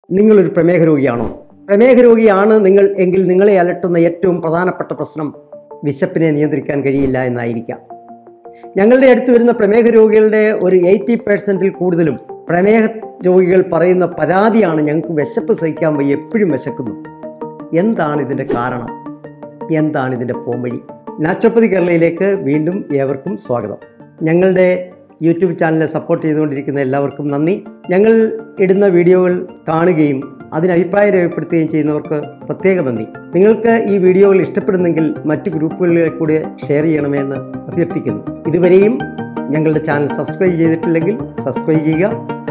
നിങ്ങളൊരു പ്രമേഹ രോഗിയാണോ പ്രമേഹ രോഗിയാണ് നിങ്ങൾ എങ്കിൽ നിങ്ങളെ അലട്ടുന്ന ഏറ്റവും പ്രധാനപ്പെട്ട പ്രശ്നം വിശപ്പിനെ നിയന്ത്രിക്കാൻ കഴിയില്ല എന്നായിരിക്കാം ഞങ്ങളുടെ അടുത്ത് വരുന്ന പ്രമേഹ രോഗികളുടെ ഒരു എയ്റ്റി പെർസെൻറ്റിൽ കൂടുതലും പ്രമേഹ രോഗികൾ പറയുന്ന പരാതിയാണ് ഞങ്ങൾക്ക് വിശപ്പ് സഹിക്കാൻ വയ്യ എപ്പോഴും വിശക്കുന്നു എന്താണ് ഇതിൻ്റെ കാരണം എന്താണ് ഇതിൻ്റെ പോംവഴി നാച്ചുറോപ്പതി കേരളയിലേക്ക് വീണ്ടും ഏവർക്കും സ്വാഗതം ഞങ്ങളുടെ യൂട്യൂബ് ചാനലിനെ സപ്പോർട്ട് ചെയ്തുകൊണ്ടിരിക്കുന്ന എല്ലാവർക്കും നന്ദി ഞങ്ങൾ ഇടുന്ന വീഡിയോകൾ കാണുകയും അതിന് അഭിപ്രായം രേഖപ്പെടുത്തുകയും ചെയ്യുന്നവർക്ക് പ്രത്യേക നന്ദി നിങ്ങൾക്ക് ഈ വീഡിയോകൾ ഇഷ്ടപ്പെടുന്നെങ്കിൽ മറ്റ് ഗ്രൂപ്പുകളിലേക്ക് കൂടി ഷെയർ ചെയ്യണമെന്ന് അഭ്യർത്ഥിക്കുന്നു ഇതുവരെയും ഞങ്ങളുടെ ചാനൽ സബ്സ്ക്രൈബ് ചെയ്തിട്ടില്ലെങ്കിൽ സബ്സ്ക്രൈബ് ചെയ്യുക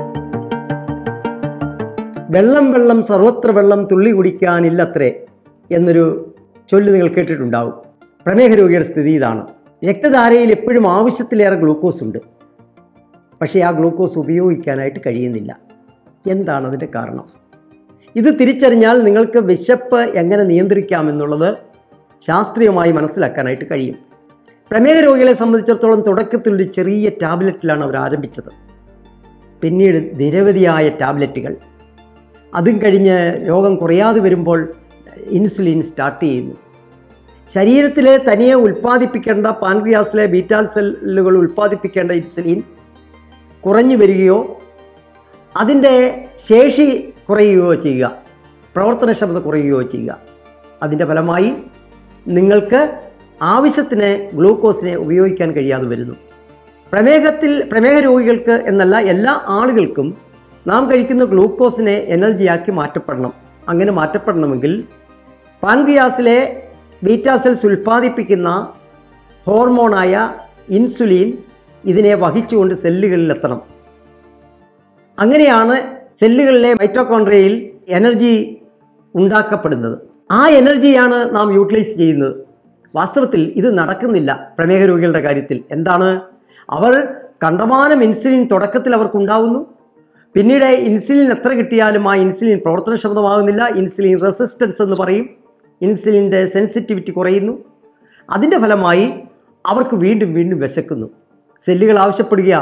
വെള്ളം വെള്ളം സർവത്ര വെള്ളം തുള്ളി കുടിക്കാനില്ലത്രേ എന്നൊരു ചൊല്ല് നിങ്ങൾ കേട്ടിട്ടുണ്ടാവും പ്രമേഹ രോഗിയുടെ സ്ഥിതി ഇതാണ് രക്തധാരയിൽ എപ്പോഴും ആവശ്യത്തിലേറെ ഗ്ലൂക്കോസ് ഉണ്ട് പക്ഷേ ആ ഗ്ലൂക്കോസ് ഉപയോഗിക്കാനായിട്ട് കഴിയുന്നില്ല എന്താണ് അതിൻ്റെ കാരണം ഇത് തിരിച്ചറിഞ്ഞാൽ നിങ്ങൾക്ക് വിശപ്പ് എങ്ങനെ നിയന്ത്രിക്കാമെന്നുള്ളത് ശാസ്ത്രീയമായി മനസ്സിലാക്കാനായിട്ട് കഴിയും പ്രമേഹ രോഗികളെ സംബന്ധിച്ചിടത്തോളം തുടക്കത്തിൽ ഒരു ചെറിയ ടാബ്ലറ്റിലാണ് അവർ ആരംഭിച്ചത് പിന്നീട് നിരവധിയായ ടാബ്ലറ്റുകൾ അതും കഴിഞ്ഞ് രോഗം കുറയാതെ വരുമ്പോൾ ഇൻസുലിൻ സ്റ്റാർട്ട് ചെയ്യുന്നു ശരീരത്തിലെ തനിയെ ഉൽപ്പാദിപ്പിക്കേണ്ട പാൻക്രിയാസിലെ ബീറ്റാൽ സെല്ലുകൾ ഉൽപ്പാദിപ്പിക്കേണ്ട ഇൻസുലിൻ കുറഞ്ഞു വരികയോ അതിൻ്റെ ശേഷി കുറയുകയോ ചെയ്യുക പ്രവർത്തനക്ഷമത കുറയുകയോ ചെയ്യുക അതിൻ്റെ ഫലമായി നിങ്ങൾക്ക് ആവശ്യത്തിന് ഗ്ലൂക്കോസിനെ ഉപയോഗിക്കാൻ കഴിയാതെ വരുന്നു പ്രമേഹത്തിൽ പ്രമേഹ രോഗികൾക്ക് എന്നല്ല എല്ലാ ആളുകൾക്കും നാം കഴിക്കുന്ന ഗ്ലൂക്കോസിനെ എനർജിയാക്കി മാറ്റപ്പെടണം അങ്ങനെ മാറ്റപ്പെടണമെങ്കിൽ പാൻക്രിയാസിലെ ബീറ്റാ സെൽസ് ഉൽപ്പാദിപ്പിക്കുന്ന ഹോർമോണായ ഇൻസുലിൻ ഇതിനെ വഹിച്ചുകൊണ്ട് സെല്ലുകളിലെത്തണം അങ്ങനെയാണ് സെല്ലുകളിലെ മൈറ്റോകോൺട്രിയയിൽ എനർജി ഉണ്ടാക്കപ്പെടുന്നത് ആ എനർജിയാണ് നാം യൂട്ടിലൈസ് ചെയ്യുന്നത് വാസ്തവത്തിൽ ഇത് നടക്കുന്നില്ല പ്രമേഹ രോഗികളുടെ കാര്യത്തിൽ എന്താണ് അവർ കണ്ടമാനം ഇൻസുലിൻ തുടക്കത്തിൽ അവർക്കുണ്ടാവുന്നു പിന്നീട് ഇൻസുലിൻ എത്ര കിട്ടിയാലും ആ ഇൻസുലിൻ പ്രവർത്തനക്ഷമതമാകുന്നില്ല ഇൻസുലിൻ റെസിസ്റ്റൻസ് എന്ന് പറയും ഇൻസുലിൻ്റെ സെൻസിറ്റിവിറ്റി കുറയുന്നു അതിൻ്റെ ഫലമായി അവർക്ക് വീണ്ടും വീണ്ടും വിശക്കുന്നു സെല്ലുകൾ ആവശ്യപ്പെടുക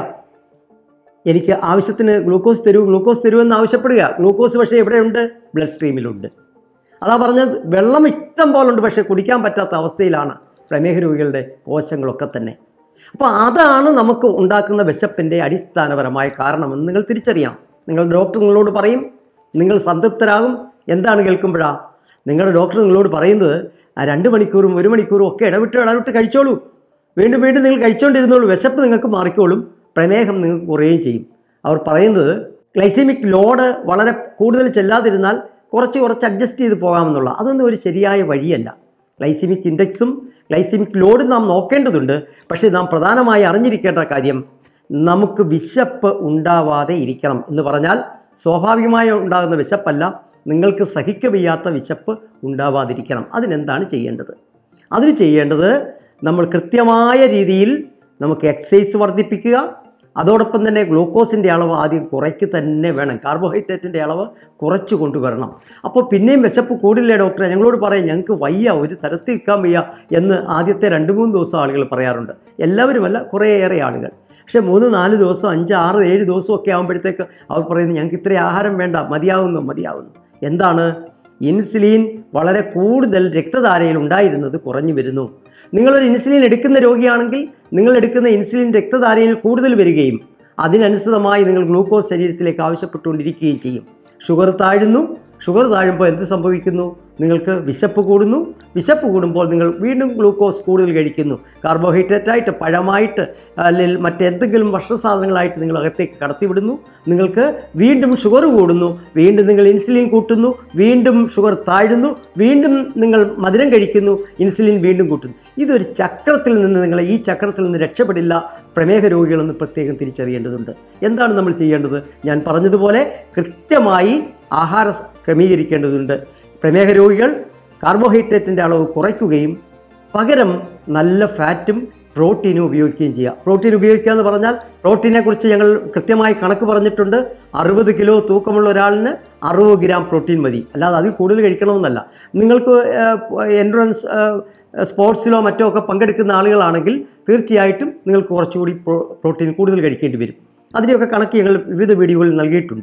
എനിക്ക് ആവശ്യത്തിന് ഗ്ലൂക്കോസ് തരൂ ഗ്ലൂക്കോസ് തരൂ എന്ന് ആവശ്യപ്പെടുക ഗ്ലൂക്കോസ് പക്ഷേ എവിടെയുണ്ട് ബ്ലഡ് സ്ട്രീമിലുണ്ട് അതാ പറഞ്ഞത് വെള്ളം ഇഷ്ടം പോലുണ്ട് പക്ഷേ കുടിക്കാൻ പറ്റാത്ത അവസ്ഥയിലാണ് പ്രമേഹ രോഗികളുടെ കോശങ്ങളൊക്കെ തന്നെ അപ്പോൾ അതാണ് നമുക്ക് ഉണ്ടാക്കുന്ന വിശപ്പിൻ്റെ അടിസ്ഥാനപരമായ കാരണമെന്ന് നിങ്ങൾ തിരിച്ചറിയാം നിങ്ങൾ ഡോക്ടർ നിങ്ങളോട് പറയും നിങ്ങൾ സംതൃപ്തരാകും എന്താണ് കേൾക്കുമ്പോഴാ നിങ്ങളുടെ ഡോക്ടർ നിങ്ങളോട് പറയുന്നത് ആ രണ്ട് മണിക്കൂറും ഒരു മണിക്കൂറും ഒക്കെ ഇടവിട്ട് ഇടവിട്ട് കഴിച്ചോളൂ വീണ്ടും വീണ്ടും നിങ്ങൾ കഴിച്ചുകൊണ്ടിരുന്നോളൂ വിശപ്പ് നിങ്ങൾക്ക് മാറിക്കോളും പ്രമേഹം നിങ്ങൾക്ക് കുറയുകയും ചെയ്യും അവർ പറയുന്നത് ഗ്ലൈസമിക് ലോഡ് വളരെ കൂടുതൽ ചെല്ലാതിരുന്നാൽ കുറച്ച് കുറച്ച് അഡ്ജസ്റ്റ് ചെയ്ത് പോകാമെന്നുള്ള അതൊന്നും ഒരു ശരിയായ വഴിയല്ല ഗ്ലൈസമിക് ഇൻഡെക്സും ഗ്ലൈസമിക് ലോഡും നാം നോക്കേണ്ടതുണ്ട് പക്ഷേ നാം പ്രധാനമായി അറിഞ്ഞിരിക്കേണ്ട കാര്യം നമുക്ക് വിശപ്പ് ഉണ്ടാവാതെ ഇരിക്കണം എന്ന് പറഞ്ഞാൽ സ്വാഭാവികമായി ഉണ്ടാകുന്ന വിശപ്പല്ല നിങ്ങൾക്ക് സഹിക്ക വയ്യാത്ത വിശപ്പ് ഉണ്ടാവാതിരിക്കണം അതിനെന്താണ് ചെയ്യേണ്ടത് അതിന് ചെയ്യേണ്ടത് നമ്മൾ കൃത്യമായ രീതിയിൽ നമുക്ക് എക്സസൈസ് വർദ്ധിപ്പിക്കുക അതോടൊപ്പം തന്നെ ഗ്ലൂക്കോസിൻ്റെ അളവ് ആദ്യം കുറയ്ക്ക് തന്നെ വേണം കാർബോഹൈഡ്രേറ്റിൻ്റെ അളവ് കുറച്ച് കൊണ്ടുവരണം അപ്പോൾ പിന്നെയും വിശപ്പ് കൂടില്ലേ ഡോക്ടറെ ഞങ്ങളോട് പറയാം ഞങ്ങൾക്ക് വയ്യ ഒരു തരത്തിൽ നിൽക്കാൻ വയ്യ എന്ന് ആദ്യത്തെ രണ്ട് മൂന്ന് ദിവസം ആളുകൾ പറയാറുണ്ട് എല്ലാവരുമല്ല കുറേയേറെ ആളുകൾ പക്ഷേ മൂന്ന് നാല് ദിവസം അഞ്ച് ആറ് ഏഴ് ദിവസം ഒക്കെ ആകുമ്പോഴത്തേക്ക് അവർ പറയുന്നത് ഞങ്ങൾക്ക് ഇത്രയും ആഹാരം വേണ്ട മതിയാവുന്നു മതിയാവുന്നു എന്താണ് ഇൻസുലിൻ വളരെ കൂടുതൽ രക്തധാരയിൽ ഉണ്ടായിരുന്നത് കുറഞ്ഞു വരുന്നു നിങ്ങളൊരു ഇൻസുലിൻ എടുക്കുന്ന രോഗിയാണെങ്കിൽ നിങ്ങൾ എടുക്കുന്ന ഇൻസുലിൻ രക്തധാരയിൽ കൂടുതൽ വരികയും അതിനനുസൃതമായി നിങ്ങൾ ഗ്ലൂക്കോസ് ശരീരത്തിലേക്ക് ആവശ്യപ്പെട്ടുകൊണ്ടിരിക്കുകയും ചെയ്യും ഷുഗർ താഴുന്നു ഷുഗർ താഴുമ്പോൾ എന്ത് സംഭവിക്കുന്നു നിങ്ങൾക്ക് വിശപ്പ് കൂടുന്നു വിശപ്പ് കൂടുമ്പോൾ നിങ്ങൾ വീണ്ടും ഗ്ലൂക്കോസ് കൂടുതൽ കഴിക്കുന്നു കാർബോഹൈഡ്രേറ്റ് ആയിട്ട് പഴമായിട്ട് അല്ലെങ്കിൽ മറ്റെന്തെങ്കിലും ഭക്ഷണസാധനങ്ങളായിട്ട് നിങ്ങൾ അകത്തേക്ക് കടത്തിവിടുന്നു നിങ്ങൾക്ക് വീണ്ടും ഷുഗർ കൂടുന്നു വീണ്ടും നിങ്ങൾ ഇൻസുലിൻ കൂട്ടുന്നു വീണ്ടും ഷുഗർ താഴുന്നു വീണ്ടും നിങ്ങൾ മധുരം കഴിക്കുന്നു ഇൻസുലിൻ വീണ്ടും കൂട്ടുന്നു ഇതൊരു ചക്രത്തിൽ നിന്ന് നിങ്ങൾ ഈ ചക്രത്തിൽ നിന്ന് രക്ഷപ്പെടില്ല പ്രമേഹ രോഗികളെന്ന് പ്രത്യേകം തിരിച്ചറിയേണ്ടതുണ്ട് എന്താണ് നമ്മൾ ചെയ്യേണ്ടത് ഞാൻ പറഞ്ഞതുപോലെ കൃത്യമായി ആഹാര ക്രമീകരിക്കേണ്ടതുണ്ട് പ്രമേഹ രോഗികൾ കാർബോഹൈഡ്രേറ്റിൻ്റെ അളവ് കുറയ്ക്കുകയും പകരം നല്ല ഫാറ്റും പ്രോട്ടീനും ഉപയോഗിക്കുകയും ചെയ്യുക പ്രോട്ടീൻ ഉപയോഗിക്കുക എന്ന് പറഞ്ഞാൽ പ്രോട്ടീനെ കുറിച്ച് ഞങ്ങൾ കൃത്യമായി കണക്ക് പറഞ്ഞിട്ടുണ്ട് അറുപത് കിലോ തൂക്കമുള്ള ഒരാളിന് അറുപത് ഗ്രാം പ്രോട്ടീൻ മതി അല്ലാതെ അതിൽ കൂടുതൽ കഴിക്കണമെന്നല്ല നിങ്ങൾക്ക് എൻട്രൻസ് സ്പോർട്സിലോ മറ്റോ ഒക്കെ പങ്കെടുക്കുന്ന ആളുകളാണെങ്കിൽ തീർച്ചയായിട്ടും നിങ്ങൾക്ക് കുറച്ചുകൂടി പ്രോ പ്രോട്ടീൻ കൂടുതൽ കഴിക്കേണ്ടി വരും അതിൻ്റെയൊക്കെ കണക്ക് ഞങ്ങൾ വിവിധ വീഡിയോകളിൽ നൽകിയിട്ടുണ്ട്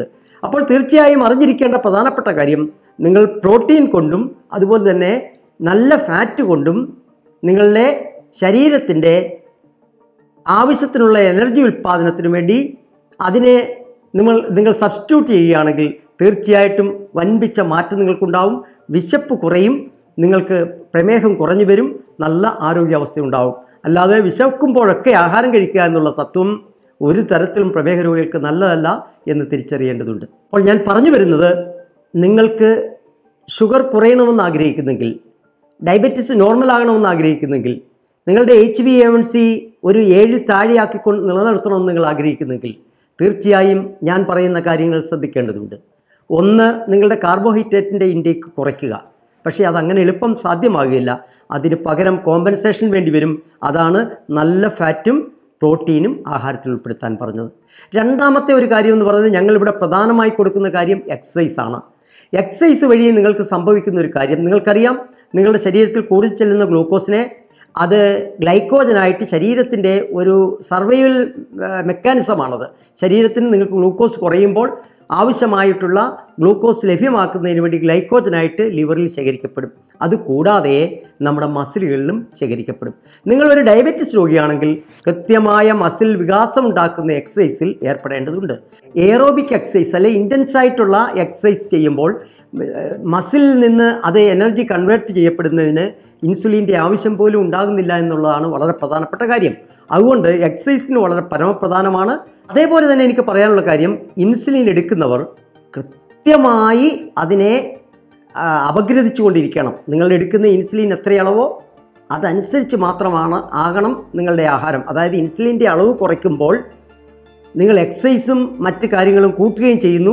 അപ്പോൾ തീർച്ചയായും അറിഞ്ഞിരിക്കേണ്ട പ്രധാനപ്പെട്ട കാര്യം നിങ്ങൾ പ്രോട്ടീൻ കൊണ്ടും അതുപോലെ തന്നെ നല്ല ഫാറ്റ് കൊണ്ടും നിങ്ങളുടെ ശരീരത്തിൻ്റെ ആവശ്യത്തിനുള്ള എനർജി ഉൽപ്പാദനത്തിന് വേണ്ടി അതിനെ നിങ്ങൾ നിങ്ങൾ സബ്സ്റ്റിറ്റ്യൂട്ട് ചെയ്യുകയാണെങ്കിൽ തീർച്ചയായിട്ടും വൻപിച്ച മാറ്റം നിങ്ങൾക്കുണ്ടാവും വിശപ്പ് കുറയും നിങ്ങൾക്ക് പ്രമേഹം കുറഞ്ഞു വരും നല്ല ആരോഗ്യാവസ്ഥ ഉണ്ടാവും അല്ലാതെ വിശക്കുമ്പോഴൊക്കെ ആഹാരം കഴിക്കുക എന്നുള്ള തത്വം ഒരു തരത്തിലും പ്രമേഹ രോഗികൾക്ക് നല്ലതല്ല എന്ന് തിരിച്ചറിയേണ്ടതുണ്ട് അപ്പോൾ ഞാൻ പറഞ്ഞു വരുന്നത് നിങ്ങൾക്ക് ഷുഗർ കുറയണമെന്ന് ആഗ്രഹിക്കുന്നെങ്കിൽ ഡയബറ്റീസ് നോർമൽ ആകണമെന്ന് ആഗ്രഹിക്കുന്നെങ്കിൽ നിങ്ങളുടെ H B A one C ഒരു ഏഴിൽ താഴെയാക്കിക്കൊണ്ട് നിലനിർത്തണമെന്ന് നിങ്ങൾ ആഗ്രഹിക്കുന്നെങ്കിൽ തീർച്ചയായും ഞാൻ പറയുന്ന കാര്യങ്ങൾ ശ്രദ്ധിക്കേണ്ടതുണ്ട് ഒന്ന് നിങ്ങളുടെ കാർബോഹൈഡ്രേറ്റിൻ്റെ ഇൻടേക്ക് കുറയ്ക്കുക പക്ഷേ അതങ്ങനെ എളുപ്പം സാധ്യമാകുകയില്ല അതിന് പകരം കോമ്പൻസേഷൻ വേണ്ടി വരും അതാണ് നല്ല ഫാറ്റും പ്രോട്ടീനും ആഹാരത്തിൽ ഉൾപ്പെടുത്താൻ പറഞ്ഞത് രണ്ടാമത്തെ ഒരു കാര്യം എന്ന് പറയുന്നത് ഞങ്ങളിവിടെ പ്രധാനമായി കൊടുക്കുന്ന കാര്യം എക്സസൈസ് ആണ് എക്സസൈസ് വഴി നിങ്ങൾക്ക് സംഭവിക്കുന്ന ഒരു കാര്യം നിങ്ങൾക്കറിയാം നിങ്ങളുടെ ശരീരത്തിൽ കൂടി ചെല്ലുന്ന ഗ്ലൂക്കോസിനെ അത് ഗ്ലൈക്കോജനായിട്ട് ശരീരത്തിൻ്റെ ഒരു സർവൈവൽ മെക്കാനിസമാണത് ശരീരത്തിന് നിങ്ങൾക്ക് ഗ്ലൂക്കോസ് കുറയുമ്പോൾ ആവശ്യമായിട്ടുള്ള ഗ്ലൂക്കോസ് ലഭ്യമാക്കുന്നതിന് വേണ്ടി ഗ്ലൈക്കോജനായിട്ട് ലിവറിൽ ശേഖരിക്കപ്പെടും അതുകൂടാതെ നമ്മുടെ മസിലുകളിലും ശേഖരിക്കപ്പെടും നിങ്ങളൊരു ഡയബറ്റിസ് രോഗിയാണെങ്കിൽ കൃത്യമായ മസിൽ വികാസം ഉണ്ടാക്കുന്ന എക്സസൈസിൽ ഏർപ്പെടേണ്ടതുണ്ട് എയറോബിക് എക്സസൈസ് അല്ലെ ഇൻറ്റൻസ് ആയിട്ടുള്ള എക്സസൈസ് ചെയ്യുമ്പോൾ മസിലിൽ നിന്ന് അത് എനർജി കൺവേർട്ട് ചെയ്യപ്പെടുന്നതിന് ഇൻസുലിൻ്റെ ആവശ്യം പോലും ഉണ്ടാകുന്നില്ല എന്നുള്ളതാണ് വളരെ പ്രധാനപ്പെട്ട കാര്യം അതുകൊണ്ട് എക്സസൈസിന് വളരെ പരമപ്രധാനമാണ് അതേപോലെ തന്നെ എനിക്ക് പറയാനുള്ള കാര്യം ഇൻസുലിൻ എടുക്കുന്നവർ കൃത്യമായി അതിനെ ആ, അപഗ്രഥിച്ചുകൊണ്ടിരിക്കണം നിങ്ങൾ എടുക്കുന്ന ഇൻസുലിൻ എത്രയളവോ അതനുസരിച്ച് മാത്രമാണ് ആകണം നിങ്ങളുടെ ആഹാരം അതായത് ഇൻസുലിൻ്റെ അളവ് കുറയ്ക്കുമ്പോൾ നിങ്ങൾ എക്സസൈസും മറ്റ് കാര്യങ്ങളും കൂട്ടുകയും ചെയ്യുന്നു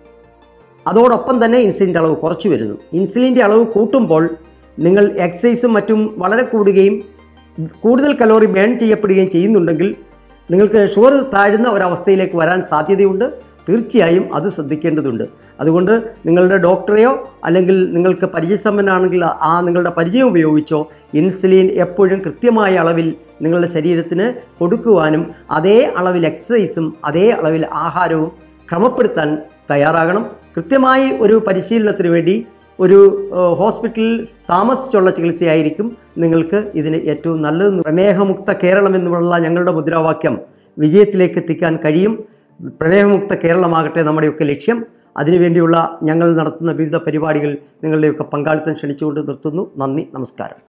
അതോടൊപ്പം തന്നെ ഇൻസുലിൻ്റെ അളവ് കുറച്ചു വരുന്നു ഇൻസുലിൻ്റെ അളവ് കൂട്ടുമ്പോൾ നിങ്ങൾ എക്സസൈസും മറ്റും വളരെ കൂടുകയും കൂടുതൽ കലോറി ബേൺ ചെയ്യപ്പെടുകയും ചെയ്യുന്നുണ്ടെങ്കിൽ നിങ്ങൾക്ക് ഷുഗർ താഴുന്ന ഒരവസ്ഥയിലേക്ക് വരാൻ സാധ്യതയുണ്ട് തീർച്ചയായും അത് ശ്രദ്ധിക്കേണ്ടതുണ്ട് അതുകൊണ്ട് നിങ്ങളുടെ ഡോക്ടറെയോ അല്ലെങ്കിൽ നിങ്ങൾക്ക് പരിചയസമ്പന്നാണെങ്കിൽ ആ നിങ്ങളുടെ പരിചയം ഉപയോഗിച്ചോ ഇൻസുലിൻ എപ്പോഴും കൃത്യമായ അളവിൽ നിങ്ങളുടെ ശരീരത്തിന് കൊടുക്കുവാനും അതേ അളവിൽ എക്സസൈസും അതേ അളവിൽ ആഹാരവും ക്രമപ്പെടുത്താൻ തയ്യാറാകണം കൃത്യമായി ഒരു പരിശീലനത്തിന് വേണ്ടി ഒരു ഏഹ്, ഹോസ്പിറ്റലിൽ താമസിച്ചുള്ള ചികിത്സയായിരിക്കും നിങ്ങൾക്ക് ഇതിന് ഏറ്റവും നല്ലത് പ്രമേഹമുക്ത കേരളം എന്നുള്ള ഞങ്ങളുടെ മുദ്രാവാക്യം വിജയത്തിലേക്ക് എത്തിക്കാൻ കഴിയും പ്രമേഹമുക്ത കേരളമാകട്ടെ നമ്മുടെയൊക്കെ ലക്ഷ്യം അതിനുവേണ്ടിയുള്ള ഞങ്ങൾ നടത്തുന്ന വിവിധ പരിപാടികൾ നിങ്ങളുടെയൊക്കെ പങ്കാളിത്തം ക്ഷണിച്ചുകൊണ്ട് നിർത്തുന്നു നന്ദി നമസ്കാരം